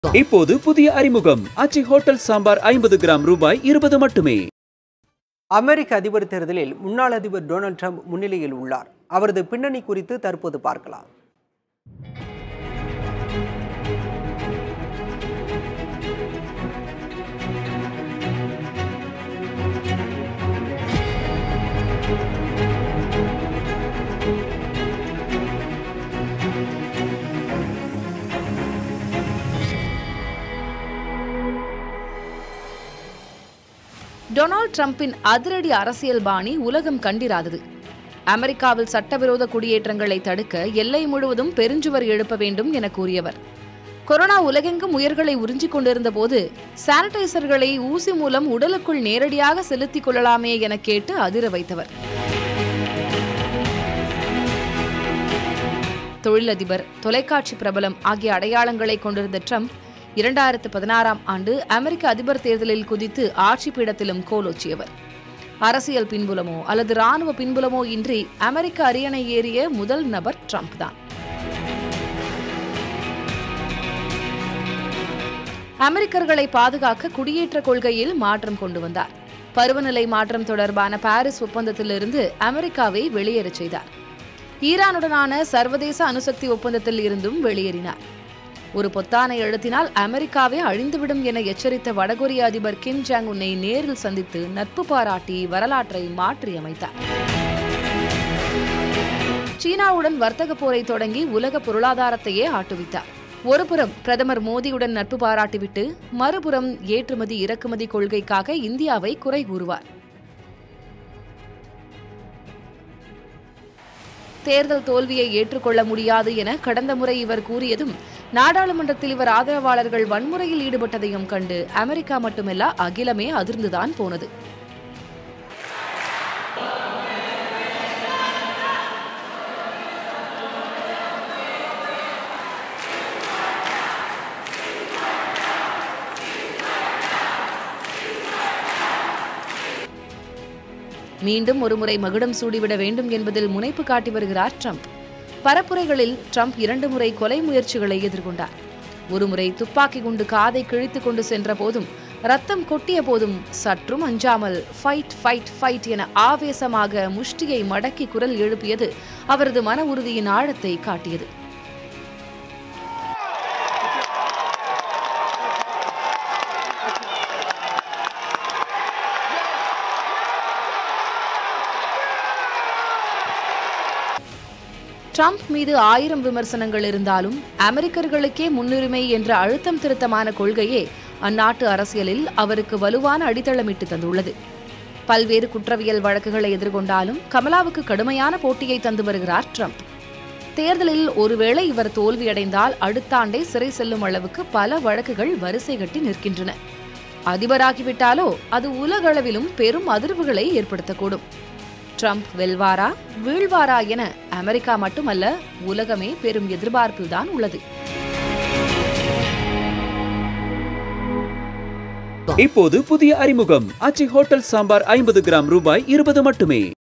இப்போது புதிய அறிமுகம் அச்சி ஹோட்டல் சாம்பார் ஐம்பது கிராம் ரூபாய் இருபது மட்டுமே அமெரிக்க அதிபர் தேர்தலில் முன்னாள் அதிபர் டொனால்ட் ட்ரம்ப் முன்னிலையில் உள்ளார் அவரது பின்னணி குறித்து தற்போது பார்க்கலாம் டொனால்ட் ட்ரம்பின் அதிரடி அரசியல் பாணி உலகம் கண்டிராதது அமெரிக்காவில் சட்டவிரோத குடியேற்றங்களை தடுக்க எல்லை முழுவதும் பெருஞ்சுவர் எழுப்ப வேண்டும் என கூறியவர் கொரோனா உலகெங்கும் உயர்களை உறிஞ்சிக் கொண்டிருந்த போது சானிடைசர்களை ஊசி மூலம் உடலுக்குள் நேரடியாக செலுத்திக் கொள்ளலாமே என கேட்டு அதிர வைத்தவர் தொழிலதிபர் தொலைக்காட்சி பிரபலம் ஆகிய அடையாளங்களை கொண்டிருந்த ட்ரம்ப் இரண்டாயிரத்து பதினாறாம் ஆண்டு அமெரிக்க அதிபர் தேர்தலில் குதித்து ஆட்சி பீடத்திலும் கோலோச்சியவர் அரசியல் பின்புலமோ அல்லது ராணுவ பின்புலமோ இன்றி அமெரிக்க அரியணை ஏறிய முதல் நபர் ட்ரம்ப் தான் அமெரிக்கர்களை பாதுகாக்க குடியேற்ற கொள்கையில் மாற்றம் கொண்டு வந்தார் பருவநிலை மாற்றம் தொடர்பான பாரிஸ் ஒப்பந்தத்திலிருந்து அமெரிக்காவை வெளியேறச் செய்தார் ஈரானுடனான சர்வதேச அணுசக்தி ஒப்பந்தத்தில் இருந்தும் வெளியேறினார் ஒரு பொத்தானை அழுத்தினால் அமெரிக்காவே அழிந்துவிடும் என எச்சரித்த வடகொரிய அதிபர் கிம் ஜாங் உன்னை நேரில் சந்தித்து நட்பு பாராட்டி வரலாற்றை மாற்றியமைத்தார் சீனாவுடன் வர்த்தக போரை தொடங்கி உலக பொருளாதாரத்தையே ஆட்டுவித்தார் ஒருபுறம் பிரதமர் மோடியுடன் நட்பு பாராட்டிவிட்டு மறுபுறம் ஏற்றுமதி இறக்குமதி கொள்கைக்காக இந்தியாவை குறை கூறுவார் தேர்தல் தோல்வியை ஏற்றுக்கொள்ள முடியாது என கடந்த முறை இவர் கூறியதும் நாடாளுமன்றத்தில் இவர் ஆதரவாளர்கள் வன்முறையில் ஈடுபட்டதையும் கண்டு அமெரிக்கா மட்டுமல்ல அகிலமே அதிர்ந்துதான் போனது மீண்டும் ஒருமுறை மகுடம் சூடிவிட வேண்டும் என்பதில் முனைப்பு காட்டி வருகிறார் ட்ரம்ப் பரப்புரைகளில் ட்ரம்ப் இரண்டு முறை கொலை முயற்சிகளை எதிர்கொண்டார் ஒருமுறை துப்பாக்கி குண்டு காதை கிழித்துக் கொண்டு சென்ற போதும் ரத்தம் கொட்டிய போதும் சற்றும் அஞ்சாமல் ஃபைட் ஃபைட் ஃபைட் என ஆவேசமாக முஷ்டியை மடக்கி குரல் எழுப்பியது அவரது மன உறுதியின் ஆழத்தை காட்டியது ட்ரம்ப் மீது ஆயிரம் விமர்சனங்கள் இருந்தாலும் அமெரிக்கர்களுக்கே முன்னுரிமை என்ற அழுத்தம் திருத்தமான கொள்கையே அந்நாட்டு அரசியலில் அவருக்கு வலுவான அடித்தளமிட்டு தந்துள்ளது பல்வேறு குற்றவியல் வழக்குகளை எதிர்கொண்டாலும் கமலாவுக்கு கடுமையான போட்டியை தந்து வருகிறார் ட்ரம்ப் தேர்தலில் ஒருவேளை இவர் தோல்வியடைந்தால் அடுத்த ஆண்டே சிறை செல்லும் அளவுக்கு பல வழக்குகள் வரிசை கட்டி நிற்கின்றன அதிபராகிவிட்டாலோ அது உலகளவிலும் பெரும் அதிர்வுகளை ஏற்படுத்தக்கூடும் ட்ரம்ப் வெல்வாரா வீழ்வாரா என அமெரிக்கா மட்டுமல்ல உலகமே பெரும் எதிர்பார்ப்பில்தான் உள்ளது இப்போது புதிய அறிமுகம் அச்சி ஹோட்டல் சாம்பார் ஐம்பது கிராம் ரூபாய் இருபது மட்டுமே